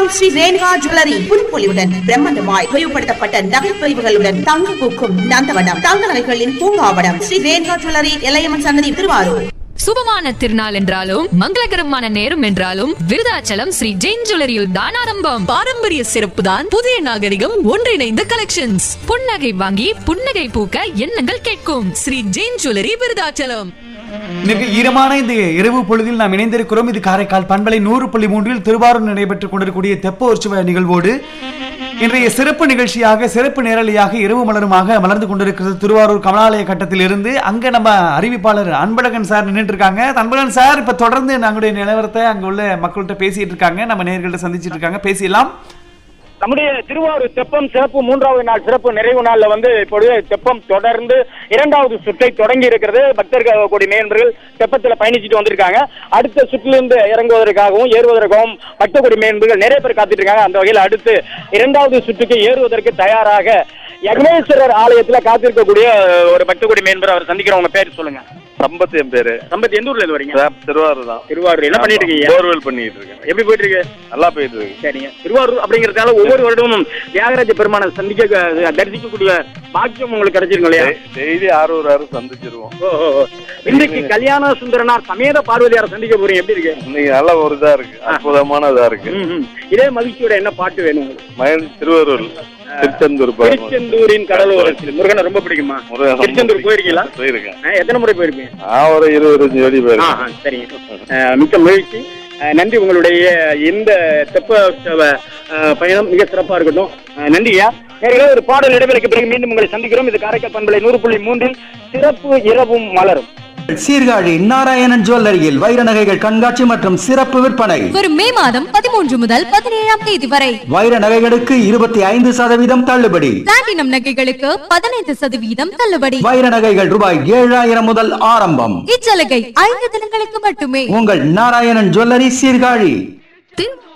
Karaikal Sri Renuka jewellery புதுப்பொலிவுடன் பிரம்மாண்டமாய் விரிவுபடுத்தப்பட்ட நகைப்பிரிவுகளுடன் தங்க பூக்கும் நந்தவனம் தங்க நகைகளின் பூங்காவனம் ஸ்ரீ ரேணுகா ஜுவல்லரி எல்லையம்மன் சன்னதி திருவாரூர் சுபமான திருநாள் என்றாலும் மங்களகரமான நேரம் என்றாலும் விருதாச்சலம் ஸ்ரீ ஜெயின் ஜுவல்லரியில் தான் ஆரம்பம் பாரம்பரிய சிறப்பு தான் புதிய நாகரிகம் ஒன்றிணைந்த கலெக்ஷன்ஸ் புன்னகை வாங்கி புன்னகை பூக்க எண்ணங்கள் கேட்கும் ஸ்ரீ ஜெயின் ஜுவல்லரி விருதாச்சலம் மிக ஈரமான இந்த இரவு பொழுதில் நாம் இணைந்திருக்கிறோம் இது காரைக்கால் பண்பலை நூறு புள்ளி மூன்றில் திருவாரூர் நடைபெற்றுக் கொண்டிருக்கூடிய தெப்ப உற்சவ நிகழ்வோடு இன்றைய சிறப்பு நிகழ்ச்சியாக சிறப்பு நேரலையாக இரவு மலருமாக மலர்ந்து கொண்டிருக்கிறது திருவாரூர் கமலாலய கட்டத்தில் இருந்து அங்க நம்ம அறிவிப்பாளர் அன்பழகன் சார் நின்றுட்டு இருக்காங்க அன்பழகன் சார் இப்ப தொடர்ந்து நம்முடைய நிலவரத்தை அங்க உள்ள மக்கள்கிட்ட பேசிட்டு இருக்காங்க நம்ம நேர்கள்ட்ட சந்திச்சிட்டு இருக்காங்க பேசிடலாம் நம்முடைய திருவாரூர் தெப்பம் சிறப்பு மூன்றாவது நாள் சிறப்பு நிறைவு நாள்ல வந்து இப்பொழுது தெப்பம் தொடர்ந்து இரண்டாவது சுற்றை தொடங்கி இருக்கிறது பக்தர்கள் கூடிய மேன்பர்கள் தெப்பத்துல பயணிச்சுட்டு வந்திருக்காங்க அடுத்த சுற்றிலிருந்து இறங்குவதற்காகவும் ஏறுவதற்காகவும் பக்தகுடி மேன்பர்கள் நிறைய பேர் காத்துட்டு இருக்காங்க அந்த வகையில் அடுத்து இரண்டாவது சுற்றுக்கு ஏறுவதற்கு தயாராக யக்னேஸ்வரர் ஆலயத்துல காத்திருக்கக்கூடிய ஒரு பக்தகுடி மேன்பர் அவர் சந்திக்கிறவங்க பேர் சொல்லுங்க சம்பத் என் பேரு சம்பத் எந்த ஊர்ல இருந்து வரீங்க சார், திருவாரூர் தான் திருவாரூர் என்ன பண்ணிட்டு இருக்கீங்க போர்வெல் பண்ணிட்டு இருக்கேன் எப்படி போயிட்டு இருக்கு நல்லா போயிட்டு இருக்கு சரிங்க திருவாரூர் அப்படிங்கறதுனால ஒவ்வொரு வருடமும் தியாகராஜ பெருமானை சந்திக்க அஹ், தரிசிக்கக்கூடிய பாக்கியம் உங்களுக்கு கிடைச்சிருக்கும் இல்லையா டெய்லி ஆறு ஒரு ஆறு சந்திச்சிருவோம் ஓ, ஓ, ஓ. இன்றைக்கு கல்யாண சுந்தரனார் சமேத பார்வதியாரை சந்திக்க போறீங்க எப்படி இருக்கு இன்னைக்கு நல்ல ஒரு இதா இருக்கு அற்புதமான இதா இருக்கு ம், ம். இதே மகிழ்ச்சியோட என்ன பாட்டு வேணும் உங்களுக்கு? மயில் திருவாரூர் திருச்செந்தூர் போகணும். திருச்செந்தூரின் கடலோரத்தில் முருகனை ரொம்ப பிடிக்குமா முருகன் ரொம்ப திருச்செந்தூர் போயிருக்கீங்களா போயிருக்கேன் அஹ், எத்தனை முறை போயிருப்பீங்க நான் ஒரு இருபது ஜோடி ஆ, போயிருக்கேன் ஆ, சரிங்க அஹ், மிக்க மகிழ்ச்சி அஹ், நன்றி உங்களுடைய இந்த தெப்ப உற்சவ அஹ், பயணம் மிக சிறப்பா இருக்கட்டும் அஹ், நன்றியா நேர்களே ஒரு பாடல் இடைவேளைக்கு பிறகு மீண்டும் உங்களை சந்திக்கிறோம் இது காரைக்கால் பண்பலை நூறு புள்ளி மூன்றில் சிறப்பு இரவும் மலரும் சீர்காழி நாராயணன் ஜுவல்லரியில் வைர நகைகள் கண்காட்சி மற்றும் சிறப்பு விற்பனை வரும் மே மாதம் பதிமூன்று முதல் பதினேழாம் தேதி வரை வைர நகைகளுக்கு இருபத்தி ஐந்து சதவீதம் தள்ளுபடி பிளாட்டினம் நகைகளுக்கு பதினைந்து சதவீதம் தள்ளுபடி வைர நகைகள் ரூபாய் ஏழாயிரம் முதல் ஆரம்பம் இச்சலுகை ஐந்து தினங்களுக்கு மட்டுமே உங்கள் நாராயணன் ஜுவல்லரி சீர்காழி திரு